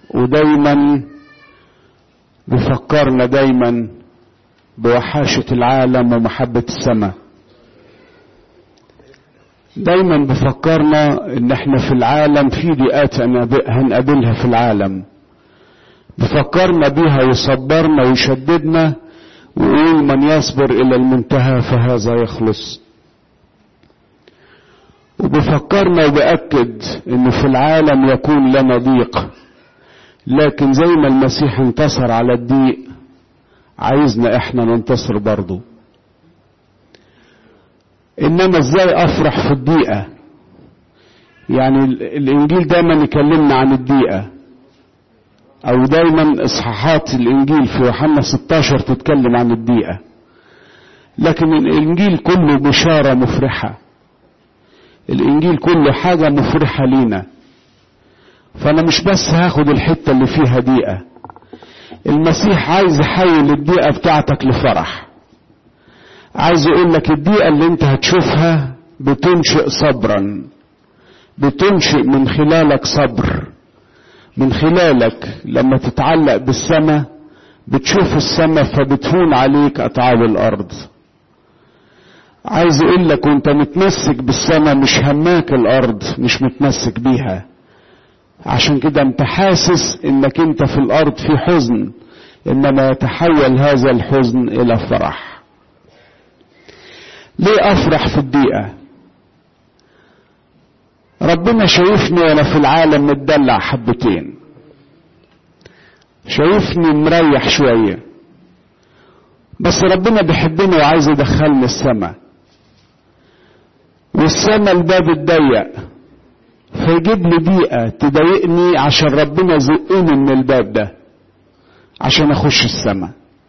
ودايما بيفكرنا دايما بوحاشة العالم ومحبة السماء دايما بفكرنا ان احنا في العالم في ضيقات هنقابلها في العالم بفكرنا بيها ويصبرنا ويشددنا ويقول من يصبر الى المنتهى فهذا يخلص وبفكرنا وبأكد انه في العالم يكون لنا ضيق لكن زي ما المسيح انتصر على الضيق عايزنا احنا ننتصر برضه انما ازاي افرح في الضيقه يعني الانجيل دايما يكلمنا عن الضيقه او دايما اصحاحات الانجيل في يوحنا 16 تتكلم عن الضيقه لكن الانجيل كله بشاره مفرحه الانجيل كله حاجه مفرحه لينا فانا مش بس هاخد الحته اللي فيها ضيقه المسيح عايز يحول الضيقه بتاعتك لفرح عايز يقول لك الضيقه اللي انت هتشوفها بتنشئ صبرا بتنشئ من خلالك صبر من خلالك لما تتعلق بالسماء بتشوف السماء فبتهون عليك اتعاب الارض عايز يقول لك وانت متمسك بالسماء مش هماك الارض مش متمسك بيها عشان كده انت حاسس انك انت في الارض في حزن انما يتحول هذا الحزن الى فرح ليه افرح في الضيقه ربنا شايفني وانا في العالم متدلع حبتين شايفني مريح شويه بس ربنا بيحبني وعايز يدخلني السماء والسماء الباب الضيق فيجيب لي ضيقه تضايقني عشان ربنا يزقني من الباب ده عشان اخش السماء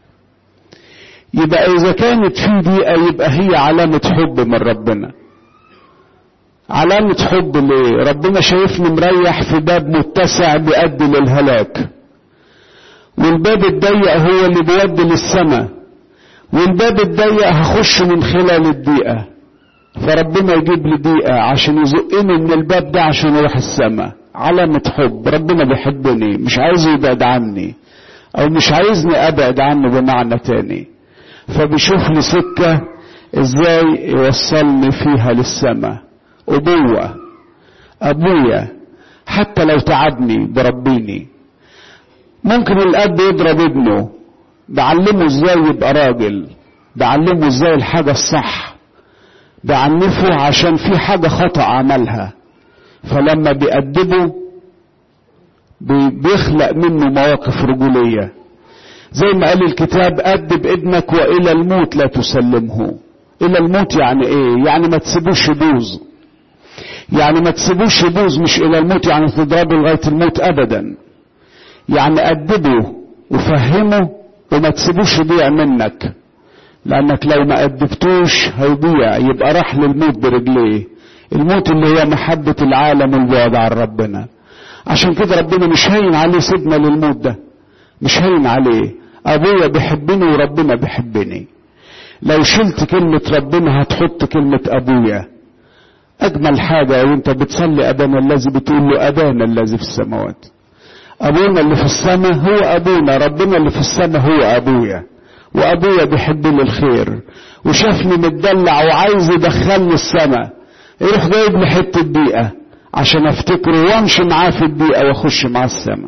يبقى اذا كانت في ضيقه يبقى هي علامه حب من ربنا علامة حب ليه؟ ربنا شايفني مريح في باب متسع بيؤدي للهلاك. والباب الضيق هو اللي بيودي للسماء. والباب الضيق هخش من خلال الضيقة. فربنا يجيب لي ضيقة عشان يزقني من الباب ده عشان اروح السماء. علامة حب، ربنا بيحبني، مش عايز يبعد عني. أو مش عايزني أبعد عنه بمعنى تاني. فبيشوف لي سكة ازاي يوصلني فيها للسماء. أبوة أبويا حتى لو تعبني بربيني ممكن الأب يضرب ابنه بعلمه ازاي يبقى راجل بعلمه ازاي الحاجة الصح بعنفه عشان في حاجة خطأ عملها فلما بيأدبه بيخلق منه مواقف رجولية زي ما قال الكتاب أدب ابنك وإلى الموت لا تسلمه إلى الموت يعني إيه؟ يعني ما تسيبوش يبوظ يعني ما تسيبوش يبوظ مش الى الموت يعني تضربه لغايه الموت ابدا يعني ادبه وفهمه وما تسيبوش يضيع منك لانك لو ما ادبتوش هيضيع يبقى راح للموت برجليه الموت اللي هي محبة العالم والبعد عن ربنا عشان كده ربنا مش هين عليه سيبنا للموت ده مش هين عليه ابويا بيحبني وربنا بيحبني لو شلت كلمة ربنا هتحط كلمة ابويا أجمل حاجة وأنت بتصلي أبانا الذي بتقول له أبانا الذي في السماوات أبونا اللي في السماء هو أبونا ربنا اللي في السماء هو أبويا وأبويا بيحب لي الخير وشافني متدلع وعايز يدخلني السماء يروح جايب لي حتة دقيقة عشان أفتكره وأمشي معاه في الدقيقة وأخش معاه السماء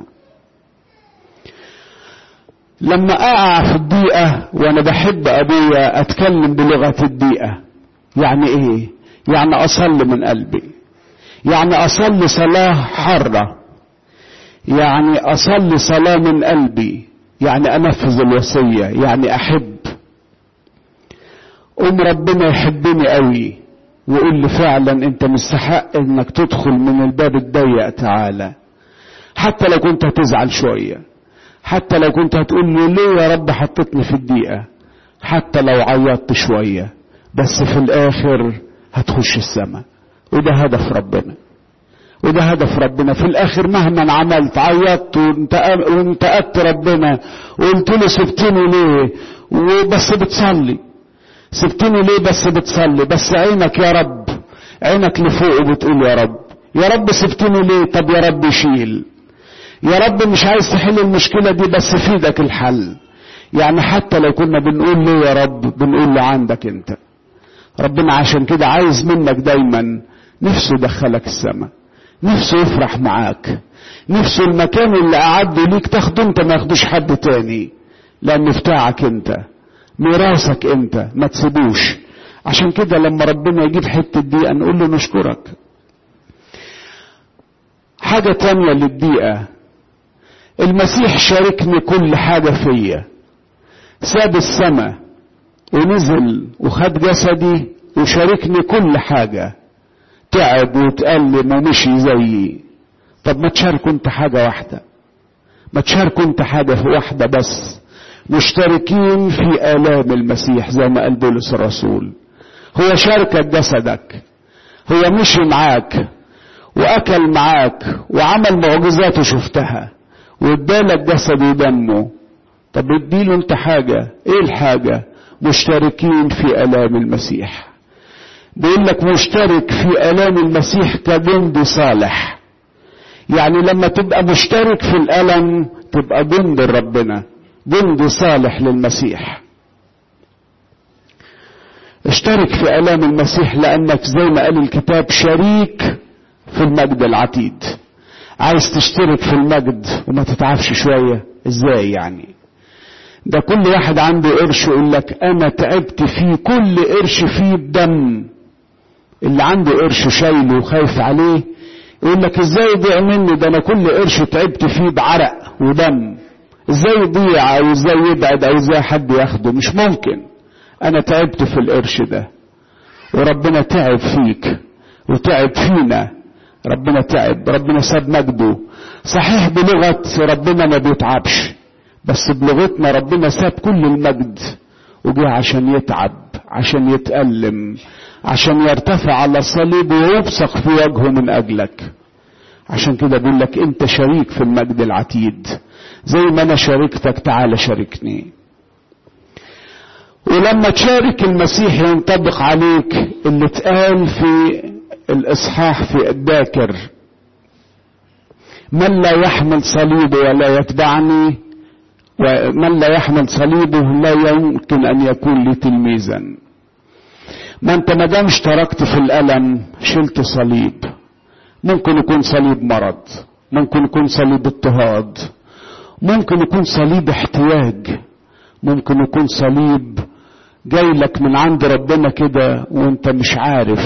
لما أقع في الدقيقة وأنا بحب أبويا أتكلم بلغة الدقيقة يعني إيه؟ يعني أصلي من قلبي يعني أصلي صلاة حرة يعني أصلي صلاة من قلبي يعني أنفذ الوصية يعني أحب قوم ربنا يحبني قوي ويقول لي فعلا انت مستحق انك تدخل من الباب الضيق تعالى حتى لو كنت هتزعل شوية حتى لو كنت هتقول لي ليه يا رب حطيتني في الضيقة حتى لو عيطت شوية بس في الاخر هتخش السماء وده هدف ربنا وده هدف ربنا في الاخر مهما عملت عيطت وانتقدت ربنا وقلت له سبتني ليه وبس بتصلي سبتني ليه بس بتصلي بس عينك يا رب عينك لفوق وبتقول يا رب يا رب سبتني ليه طب يا رب شيل يا رب مش عايز تحل المشكلة دي بس في ايدك الحل يعني حتى لو كنا بنقول ليه يا رب بنقول له عندك انت ربنا عشان كده عايز منك دايما نفسه يدخلك السماء نفسه يفرح معاك نفسه المكان اللي أعده ليك تاخده انت ما ياخدوش حد تاني لأنه بتاعك انت ميراثك انت ما تسيبوش عشان كده لما ربنا يجيب حتة دقيقة نقول له نشكرك حاجة تانية للدقيقة المسيح شاركني كل حاجة فيا ساب السماء ونزل وخد جسدي وشاركني كل حاجة تعب وتألم ومشي زيي طب ما تشاركوا انت حاجة واحدة ما تشاركوا انت حاجة واحدة بس مشتركين في آلام المسيح زي ما قال بولس الرسول هو شاركك جسدك هو مشي معاك واكل معاك وعمل معجزات وشفتها وادالك جسد ودمه طب اديله انت حاجة ايه الحاجة مشتركين في الام المسيح بيقول لك مشترك في الام المسيح كجندي صالح يعني لما تبقى مشترك في الالم تبقى جند ربنا جندي صالح للمسيح اشترك في الام المسيح لانك زي ما قال الكتاب شريك في المجد العتيد عايز تشترك في المجد وما تتعبش شوية ازاي يعني ده كل واحد عنده قرش يقول لك انا تعبت فيه كل قرش فيه بدم اللي عنده قرش شايله وخايف عليه يقول لك ازاي يضيع مني ده انا كل قرش تعبت فيه بعرق ودم ازاي يضيع او ازاي يبعد او ازاي حد ياخده مش ممكن انا تعبت في القرش ده وربنا تعب فيك وتعب فينا ربنا تعب ربنا ساب مجده صحيح بلغة ربنا ما بيتعبش بس بلغتنا ربنا ساب كل المجد وجه عشان يتعب عشان يتألم عشان يرتفع على الصليب ويبصق في وجهه من أجلك عشان كده بقول لك انت شريك في المجد العتيد زي ما انا شاركتك تعال شاركني ولما تشارك المسيح ينطبق عليك اللي اتقال في الاصحاح في الذاكر من لا يحمل صليبه ولا يتبعني ومن لا يحمل صليبه لا يمكن ان يكون لي تلميذا ما انت ما دام اشتركت في الالم شلت صليب ممكن يكون صليب مرض ممكن يكون صليب اضطهاد ممكن يكون صليب احتياج ممكن يكون صليب جاي لك من عند ربنا كده وانت مش عارف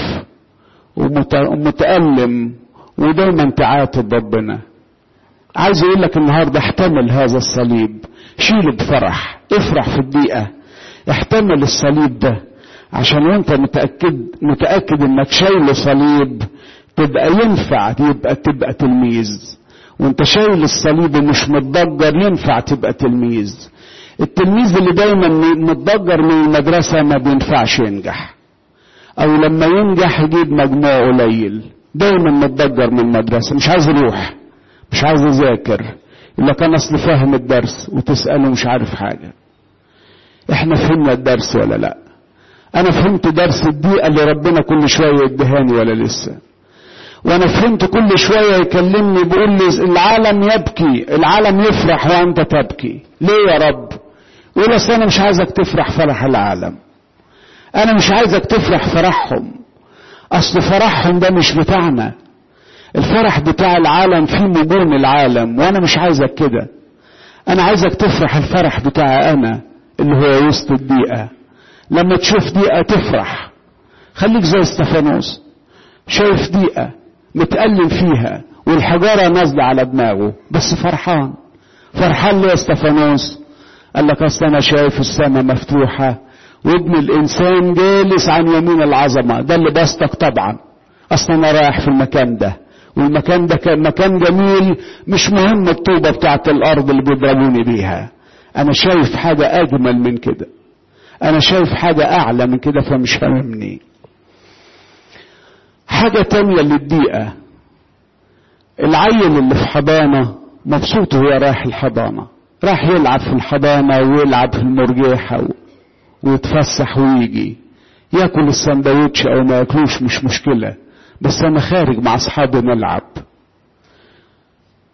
ومتألم ودايما تعاتب ربنا عايز اقول لك النهارده احتمل هذا الصليب شيله بفرح افرح في الدقيقة احتمل الصليب ده عشان وانت متأكد متأكد انك شايل صليب تبقى ينفع يبقى تبقى تلميذ وانت شايل الصليب ومش متضجر ينفع تبقى تلميذ التلميذ اللي دايما متضجر من المدرسة ما بينفعش ينجح او لما ينجح يجيب مجموع قليل دايما متضجر من المدرسة مش عايز يروح مش عايز يذاكر يقول لك انا اصل فاهم الدرس وتسأله مش عارف حاجة احنا فهمنا الدرس ولا لا انا فهمت درس الدقيقة اللي ربنا كل شوية يدهاني ولا لسه وانا فهمت كل شوية يكلمني بيقول لي العالم يبكي العالم يفرح وانت تبكي ليه يا رب يقول اصل انا مش عايزك تفرح فرح العالم انا مش عايزك تفرح فرحهم اصل فرحهم ده مش بتاعنا الفرح بتاع العالم فيه نجوم العالم وانا مش عايزك كده انا عايزك تفرح الفرح بتاعي انا اللي هو وسط الدقيقة لما تشوف دقيقة تفرح خليك زي استفانوس شايف دقيقة متألم فيها والحجارة نازلة على دماغه بس فرحان فرحان ليه استفانوس قال لك اصل انا شايف السماء مفتوحة وابن الانسان جالس عن يمين العظمة ده اللي بسطك طبعا اصل انا رايح في المكان ده والمكان ده كان مكان جميل مش مهم الطوبة بتاعت الارض اللي بيضربوني بيها انا شايف حاجة اجمل من كده انا شايف حاجة اعلى من كده فمش هاممني حاجة تانية للدقيقة العيل اللي في حضانة مبسوط وهو رايح الحضانة راح يلعب في الحضانة ويلعب في المرجيحة ويتفسح ويجي ياكل السندوتش او ما ياكلوش مش مشكلة بس انا خارج مع اصحابي نلعب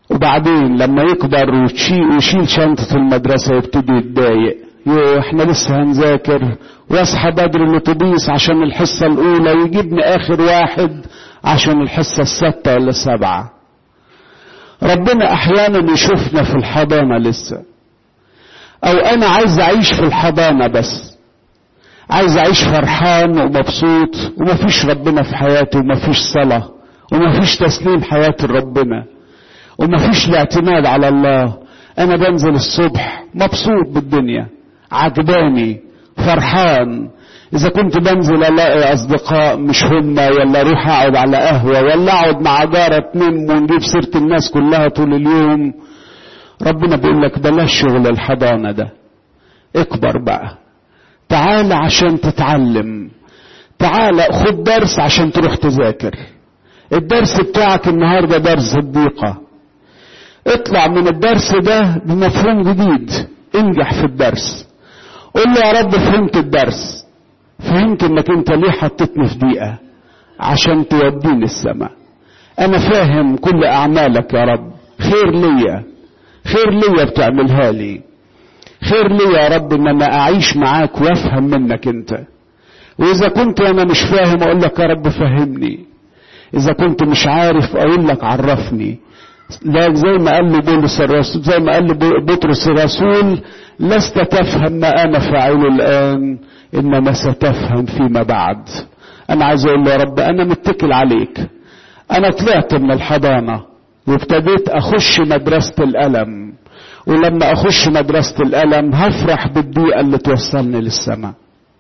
وبعدين لما يكبر ويشيل شنطة المدرسة يبتدي يتضايق يو احنا لسه هنذاكر واصحى بدري الاتوبيس عشان الحصة الأولى ويجيبني آخر واحد عشان الحصة الستة ولا السبعة ربنا أحيانا يشوفنا في الحضانة لسه أو أنا عايز أعيش في الحضانة بس عايز أعيش فرحان ومبسوط ومفيش ربنا في حياتي ومفيش صلاة ومفيش تسليم حياتي لربنا ومفيش الاعتماد على الله أنا بنزل الصبح مبسوط بالدنيا عجباني فرحان إذا كنت بنزل ألاقي أصدقاء مش هم ولا أروح أقعد على قهوة ولا أقعد مع جارة اتنين ونجيب سيرة الناس كلها طول اليوم ربنا بيقول لك بلاش شغل الحضانة ده اكبر بقى تعال عشان تتعلم تعال خد درس عشان تروح تذاكر الدرس بتاعك النهارده درس الضيقة اطلع من الدرس ده بمفهوم جديد انجح في الدرس قول له يا رب فهمت الدرس فهمت انك انت ليه حطيتني في ضيقة عشان توديني السماء انا فاهم كل اعمالك يا رب خير ليا خير ليا بتعملها لي خير ليا يا رب ان انا اعيش معاك وافهم منك انت واذا كنت انا مش فاهم اقول لك يا رب فهمني اذا كنت مش عارف اقول لك عرفني لا زي ما قال له بولس الرسول زي ما قال له بطرس الرسول لست تفهم ما انا فاعله الان انما ستفهم فيما بعد انا عايز اقول له يا رب انا متكل عليك انا طلعت من الحضانه وابتديت اخش مدرسه الالم ولما اخش مدرسه الالم هفرح بالضيقه اللي توصلني للسماء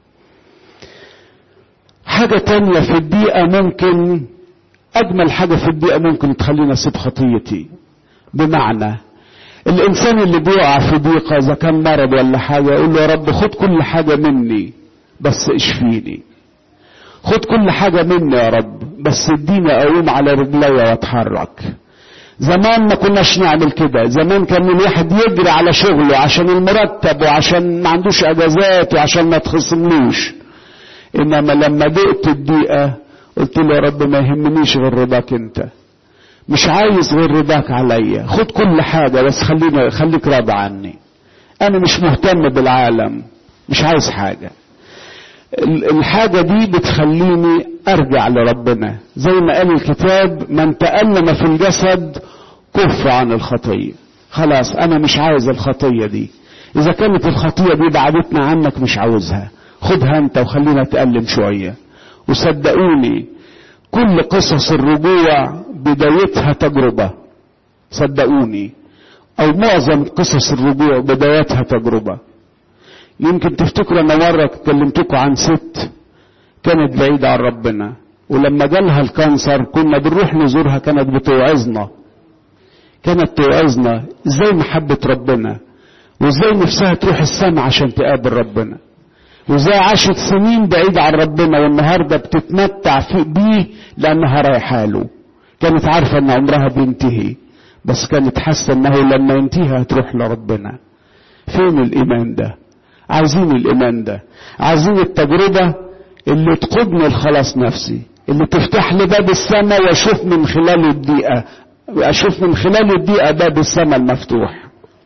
حاجه تانية في الضيقه ممكن اجمل حاجه في الضيقه ممكن تخليني اسيب خطيتي بمعنى الانسان اللي بيقع في ضيقه اذا كان مرض ولا حاجه يقول له يا رب خد كل حاجه مني بس اشفيني خد كل حاجه مني يا رب بس اديني اقوم على رجلي واتحرك زمان ما كناش نعمل كده زمان كان الواحد يجري على شغله عشان المرتب وعشان ما عندوش اجازات وعشان ما تخصملوش انما لما دقت الضيقه قلت له يا رب ما يهمنيش غير رضاك انت مش عايز غير رضاك عليا خد كل حاجة بس خلينا خليك راضي عني انا مش مهتم بالعالم مش عايز حاجة الحاجة دي بتخليني ارجع لربنا زي ما قال الكتاب من تألم في الجسد كف عن الخطية خلاص انا مش عايز الخطية دي اذا كانت الخطية دي بعدتنا عنك مش عاوزها خدها انت وخلينا تألم شوية وصدقوني كل قصص الرجوع بدايتها تجربة صدقوني او معظم قصص الرجوع بدايتها تجربة يمكن تفتكروا انا مرة كلمتكم عن ست كانت بعيدة عن ربنا ولما جالها الكانسر كنا بنروح نزورها كانت بتوعظنا كانت توعظنا ازاي محبة ربنا وازاي نفسها تروح السماء عشان تقابل ربنا وازاي عاشت سنين بعيد عن ربنا والنهارده بتتمتع في بيه لانها رايحه له كانت عارفه ان عمرها بينتهي بس كانت حاسه انه لما ينتهي هتروح لربنا فين الايمان ده عايزين الايمان ده عايزين التجربه اللي تقودني لخلاص نفسي اللي تفتح لي باب السماء واشوف من خلال الدقيقه اشوف من خلال الدقيقه باب السماء المفتوح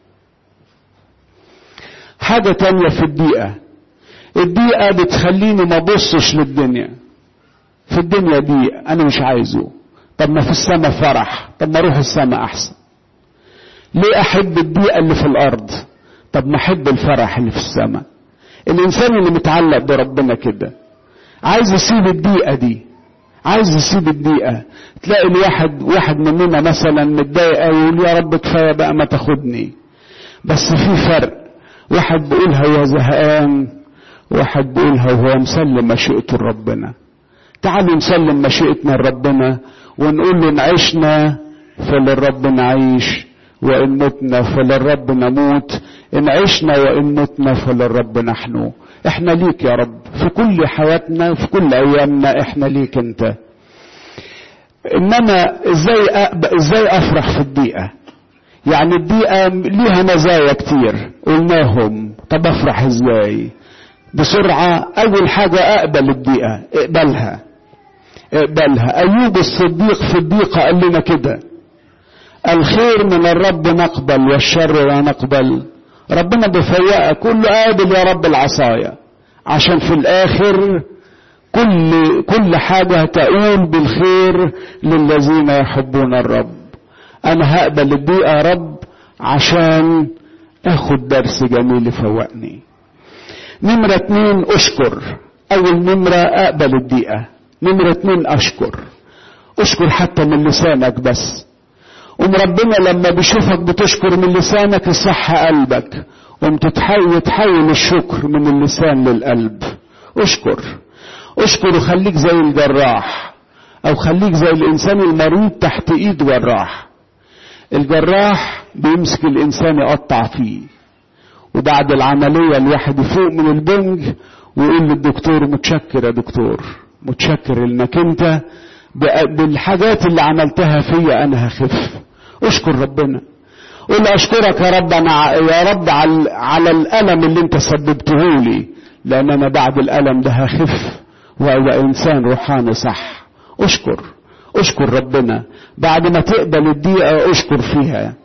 حاجه تانية في الدقيقه الدقيقة بتخليني ما بصش للدنيا في الدنيا دي انا مش عايزه طب ما في السماء فرح طب ما اروح السماء احسن ليه احب الدقيقة اللي في الارض طب ما احب الفرح اللي في السماء الانسان اللي متعلق بربنا كده عايز يسيب الدقيقة دي عايز يسيب الدقيقة تلاقي الواحد واحد مننا مثلا متضايق قوي يقول يا رب كفاية بقى ما تاخدني بس في فرق واحد بيقولها يا زهقان واحد بيقولها وهو مسلم مشيئته لربنا تعالوا نسلم مشيئتنا لربنا ونقول له ان عشنا فللرب نعيش وان متنا فللرب نموت ان عشنا وان متنا فللرب نحن احنا ليك يا رب في كل حياتنا وفي كل ايامنا احنا ليك انت انما ازاي ازاي افرح في الضيقه يعني الضيقه ليها مزايا كتير قلناهم طب افرح ازاي بسرعة أول حاجة أقبل الضيقة اقبلها اقبلها أيوب الصديق في الضيقة قال لنا كده الخير من الرب نقبل والشر لا نقبل ربنا بيفوقك كل قابل يا رب العصاية عشان في الاخر كل كل حاجة تقول بالخير للذين يحبون الرب انا هقبل الضيقة يا رب عشان اخد درس جميل يفوقني نمرة اتنين اشكر اول نمرة اقبل الضيقة نمرة اتنين اشكر اشكر حتى من لسانك بس قوم ربنا لما بيشوفك بتشكر من لسانك يصح قلبك قوم تتحول تحول الشكر من اللسان للقلب اشكر اشكر وخليك زي الجراح او خليك زي الانسان المريض تحت ايد جراح الجراح بيمسك الانسان يقطع فيه وبعد العملية الواحد يفوق من البنج ويقول للدكتور متشكر يا دكتور متشكر انك انت بالحاجات اللي عملتها فيا انا هخف اشكر ربنا قول اشكرك يا رب انا يا رب على, على الالم اللي انت سببته لي لان انا بعد الالم ده هخف وابقى انسان روحاني صح اشكر اشكر ربنا بعد ما تقبل الدقيقة اشكر فيها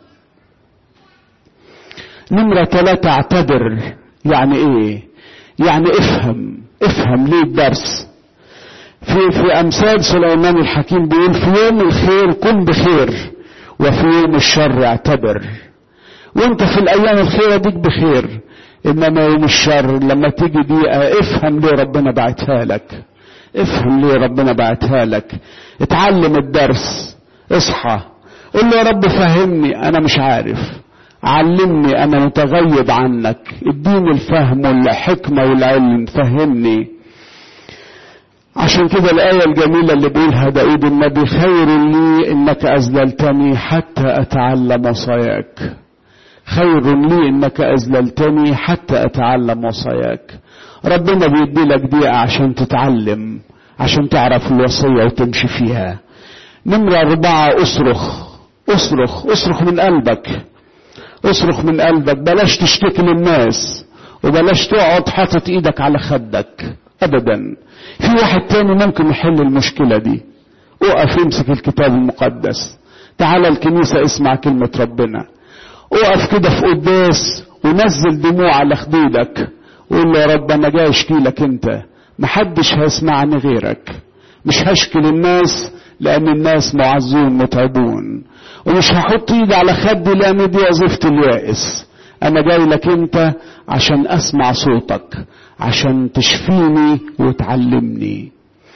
نمرة ثلاثة اعتبر يعني ايه يعني افهم افهم ليه الدرس في في امثال سليمان الحكيم بيقول في يوم الخير كن بخير وفي يوم الشر اعتبر وانت في الايام الخيره ديك بخير انما يوم الشر لما تيجي دقيقه افهم ليه ربنا بعتها لك افهم ليه ربنا بعتها لك اتعلم الدرس اصحى قول له يا رب فهمني انا مش عارف علمني انا متغيب عنك اديني الفهم والحكمه والعلم فهمني عشان كده الآية الجميلة اللي بيقولها داود النبي خير لي إنك أذللتني حتى أتعلم وصاياك خير لي إنك أذللتني حتى أتعلم وصاياك ربنا بيدي لك دقيقة عشان تتعلم عشان تعرف الوصية وتمشي فيها نمرة أربعة أصرخ أصرخ أصرخ من قلبك أصرخ من قلبك بلاش تشتكي للناس وبلاش تقعد حاطط إيدك على خدك أبدا في واحد تاني ممكن يحل المشكلة دي اقف امسك الكتاب المقدس تعال الكنيسة اسمع كلمة ربنا اقف كده في قداس ونزل دموع على خدودك وقول له يا رب انا جاي اشكي لك انت محدش هيسمعني غيرك مش هشكي للناس لان الناس معزون متعبون ومش هحط ايدي على خدي لان دي وظيفة اليائس انا جاي لك انت عشان اسمع صوتك عشان تشفيني وتعلمني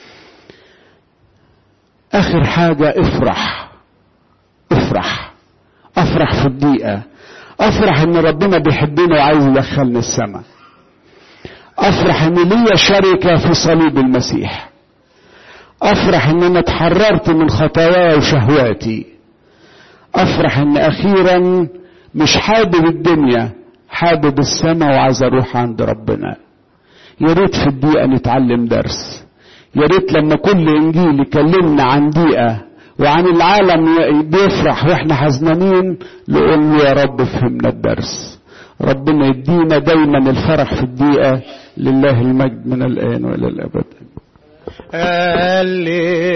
اخر حاجة افرح افرح افرح في الدقيقة افرح ان ربنا بيحبني وعايز يدخلني السماء افرح ان ليا شركة في صليب المسيح افرح ان انا اتحررت من خطاياي وشهواتي افرح ان اخيرا مش حابب الدنيا حابب السماء وعايز اروح عند ربنا يا ريت في الدقيقة نتعلم درس يا ريت لما كل انجيل يكلمنا عن دقيقة وعن العالم بيفرح واحنا حزنانين نقول له يا رب فهمنا الدرس ربنا يدينا دايما الفرح في الدقيقة لله المجد من الآن وإلى الأبد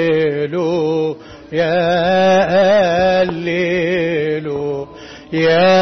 هللو يا هللو يا